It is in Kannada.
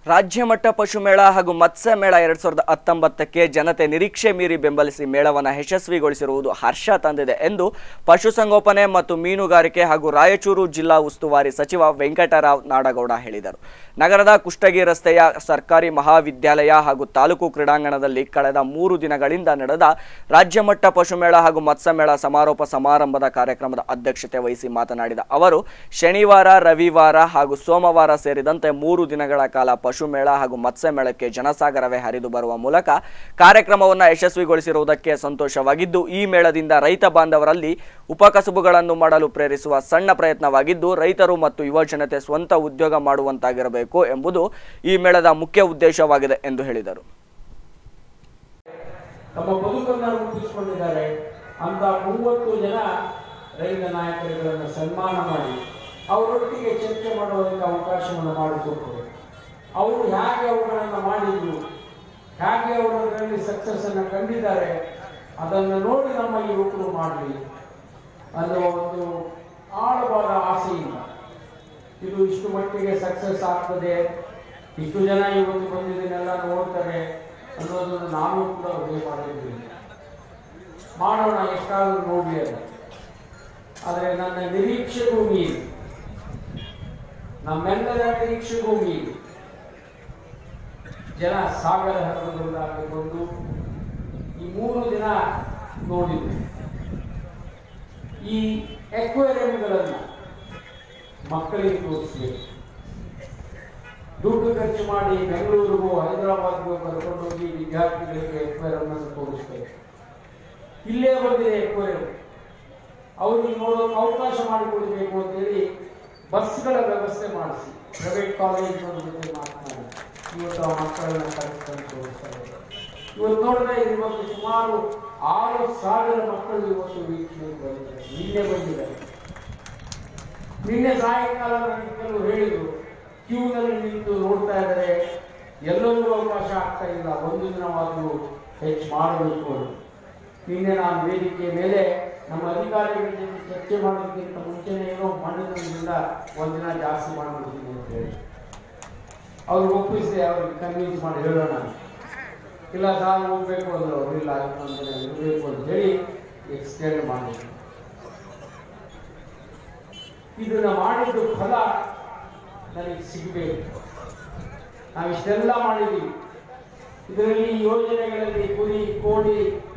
ರಾಜ್ಯ ಮಟ್ಟ ಪಶು ಮೇಳ ಹಾಗೂ ಮತ್ಸ್ಯ ಮೇಳ ಎರಡ್ ಸಾವಿರದ ಹತ್ತೊಂಬತ್ತಕ್ಕೆ ಜನತೆ ನಿರೀಕ್ಷೆ ಮೀರಿ ಬೆಂಬಲಿಸಿ ಮೇಳವನ್ನು ಯಶಸ್ವಿಗೊಳಿಸಿರುವುದು ಹರ್ಷ ತಂದಿದೆ ಎಂದು ಪಶುಸಂಗೋಪನೆ ಮತ್ತು ಮೀನುಗಾರಿಕೆ ಹಾಗೂ ರಾಯಚೂರು ಜಿಲ್ಲಾ ಉಸ್ತುವಾರಿ ಸಚಿವ ವೆಂಕಟರಾವ್ ನಾಡಗೌಡ ಹೇಳಿದರು ನಗರದ ಕುಷ್ಟಗಿ ರಸ್ತೆಯ ಸರ್ಕಾರಿ ಮಹಾವಿದ್ಯಾಲಯ ಹಾಗೂ ತಾಲೂಕು ಕ್ರೀಡಾಂಗಣದಲ್ಲಿ ಕಳೆದ ಮೂರು ದಿನಗಳಿಂದ ನಡೆದ ರಾಜ್ಯ ಮಟ್ಟ ಪಶು ಮೇಳ ಹಾಗೂ ಮತ್ಸ್ಯ ಮೇಳ ಸಮಾರೋಪ ಸಮಾರಂಭದ ಕಾರ್ಯಕ್ರಮದ ಅಧ್ಯಕ್ಷತೆ ವಹಿಸಿ ಮಾತನಾಡಿದ ಅವರು ಶನಿವಾರ ರವಿವಾರ ಹಾಗೂ ಸೋಮವಾರ ಸೇರಿದಂತೆ ಮೂರು ದಿನಗಳ ಕಾಲ ಪಶು ಮೇಳ ಹಾಗೂ ಮತ್ಸ್ಯ ಮೇಳಕ್ಕೆ ಜನಸಾಗರವೇ ಹರಿದು ಬರುವ ಮೂಲಕ ಕಾರ್ಯಕ್ರಮವನ್ನು ಯಶಸ್ವಿಗೊಳಿಸಿರುವುದಕ್ಕೆ ಸಂತೋಷವಾಗಿದ್ದು ಈ ಮೇಳದಿಂದ ರೈತ ಬಾಂಧವರಲ್ಲಿ ಉಪಕಸಬುಗಳನ್ನು ಮಾಡಲು ಪ್ರೇರಿಸುವ ಸಣ್ಣ ಪ್ರಯತ್ನವಾಗಿದ್ದು ರೈತರು ಮತ್ತು ಯುವ ಜನತೆ ಸ್ವಂತ ಉದ್ಯೋಗ ಮಾಡುವಂತಾಗಿರಬೇಕು ಎಂಬುದು ಈ ಮೇಳದ ಮುಖ್ಯ ಉದ್ದೇಶವಾಗಿದೆ ಎಂದು ಹೇಳಿದರು ತಮ್ಮ ಬದುಕನ್ನು ರೂಪಿಸಿಕೊಂಡಿದ್ದಾರೆ ಅಂತ ಮೂವತ್ತು ಜನ ರೈತ ನಾಯಕರುಗಳನ್ನು ಸನ್ಮಾನ ಮಾಡಿ ಅವರೊಟ್ಟಿಗೆ ಚರ್ಚೆ ಮಾಡುವುದಕ್ಕೆ ಅವಕಾಶವನ್ನು ಮಾಡಿಕೊಟ್ಟರು ಅವರು ಹೇಗೆ ಅವುಗಳನ್ನು ಮಾಡಿದ್ರು ಹೇಗೆ ಅವರು ಅದರಲ್ಲಿ ಸಕ್ಸಸ್ ಅನ್ನು ಕಂಡಿದ್ದಾರೆ ಅದನ್ನು ನೋಡಿ ನಮ್ಮ ಯುವಕರು ಮಾಡಲಿ ಅನ್ನುವ ಒಂದು ಆಳವಾದ ಆಸೆಯಿಂದ ಇದು ಇಷ್ಟು ಮಟ್ಟಿಗೆ ಸಕ್ಸಸ್ ಆಗ್ತದೆ ಇಷ್ಟು ಜನ ಇವತ್ತು ಬಂದಿದ್ದನ್ನೆಲ್ಲ ನೋಡ್ತಾರೆ ಅನ್ನೋದನ್ನು ನಾನು ಕೂಡ ಊಹೆ ಮಾಡಿದ್ದೀನಿ ಮಾಡೋಣ ಎಷ್ಟಾದರೂ ನೋಡಲಿ ಅದು ಆದರೆ ನನ್ನ ನಿರೀಕ್ಷೆಗೂ ಮೀರಿ ನಮ್ಮೆಲ್ಲರ ನಿರೀಕ್ಷೆಗೂ ಮೀರಿ ಜನ ಸಾಗರ ಹರಿದುಕೊಂಡಾಗಿ ಬಂದು ಈ ಮೂರು ದಿನ ನೋಡಿದ್ವಿ ಈ ಎಕ್ವೇರಿಯಂಗಳನ್ನು ಮಕ್ಕಳಿಗೆ ತೋರಿಸ್ಬೇಕು ದುಡ್ಡು ಖರ್ಚು ಮಾಡಿ ಬೆಂಗಳೂರಿಗೂ ಹೈದರಾಬಾದ್ಗೂ ಕರ್ಕೊಂಡು ಹೋಗಿ ವಿದ್ಯಾರ್ಥಿಗಳಿಗೆ ಎಕ್ವೇರಿಯಂ ಅನ್ನು ತೋರಿಸ್ಬೇಕು ಇಲ್ಲೇ ಬಂದಿದೆ ಎಕ್ವೇರಿಯಂ ಅವ್ರಿಗೆ ನೋಡೋಕೆ ಅವಕಾಶ ಮಾಡಿಕೊಡ್ಬೇಕು ಅಂತೇಳಿ ಬಸ್ಗಳ ವ್ಯವಸ್ಥೆ ಮಾಡಿಸಿ ಪ್ರೈವೇಟ್ ಕಾಲೇಜ್ ಜೊತೆ ಮಾತನಾಡಿ ಇವತ್ತು ಆ ಮಕ್ಕಳನ್ನ ಕರೆಸ್ಕೊಂಡು ತೋರಿಸ್ತಾ ಇದ್ದಾರೆ ಇವತ್ತು ನೋಡಿದ್ರೆ ಇವತ್ತು ಸುಮಾರು ಆರು ಸಾವಿರ ಮಕ್ಕಳು ಇವತ್ತು ವೀಕ್ಷಣೆಗೆ ಬಂದಿದ್ದಾರೆ ನಿನ್ನೆ ಬಂದಿದ್ದಾರೆ ನಿನ್ನೆ ಸಾಯಂಕಾಲ ನನಗೆ ಕೆಲವು ಹೇಳಿದ್ರು ಕ್ಯೂನಲ್ಲಿ ನಿಂತು ನೋಡ್ತಾ ಇದ್ದಾರೆ ಎಲ್ಲರಿಗೂ ಅವಕಾಶ ಆಗ್ತಾ ಇಲ್ಲ ಒಂದು ದಿನವಾದರೂ ಹೆಚ್ಚು ಮಾಡಬೇಕು ಅಂತ ನಿನ್ನೆ ನಾನು ವೇದಿಕೆ ಮೇಲೆ ನಮ್ಮ ಅಧಿಕಾರಿಗಳ ಜೊತೆ ಚರ್ಚೆ ಮಾಡೋದಕ್ಕಿಂತ ಮುಂಚೆನೇ ಏನೋ ಮಾಡಿದ್ರಿಂದ ಒಂದಿನ ಜಾಸ್ತಿ ಮಾಡ್ಬಿಡ್ತೀನಿ ಅಂತ ಹೇಳಿ ಅವ್ರು ಒಪ್ಪಿಸಿದೆ ಅವ್ರಿಗೆ ಕನ್ವಿನ್ಸ್ ಮಾಡಿ ಹೇಳೋಣ ಇಲ್ಲ ನಾನು ಹೋಗ್ಬೇಕು ಅಂದ್ರೆ ಅವ್ರು ಇಲ್ಲ ಅಂತಂದ್ರೆ ಇರಬೇಕು ಅಂತ ಹೇಳಿ ಎಕ್ಸ್ಟೆಂಡ್ ಮಾಡಿದ್ರು ಇದನ್ನ ಮಾಡಿದ್ದು ಫಲ ನನಗೆ ಸಿಗಬೇಕು ನಾವು ಇಷ್ಟೆಲ್ಲ ಮಾಡಿದ್ದೀವಿ ಇದರಲ್ಲಿ ಯೋಜನೆಗಳಲ್ಲಿ ಕುರಿ ಕೋಡಿ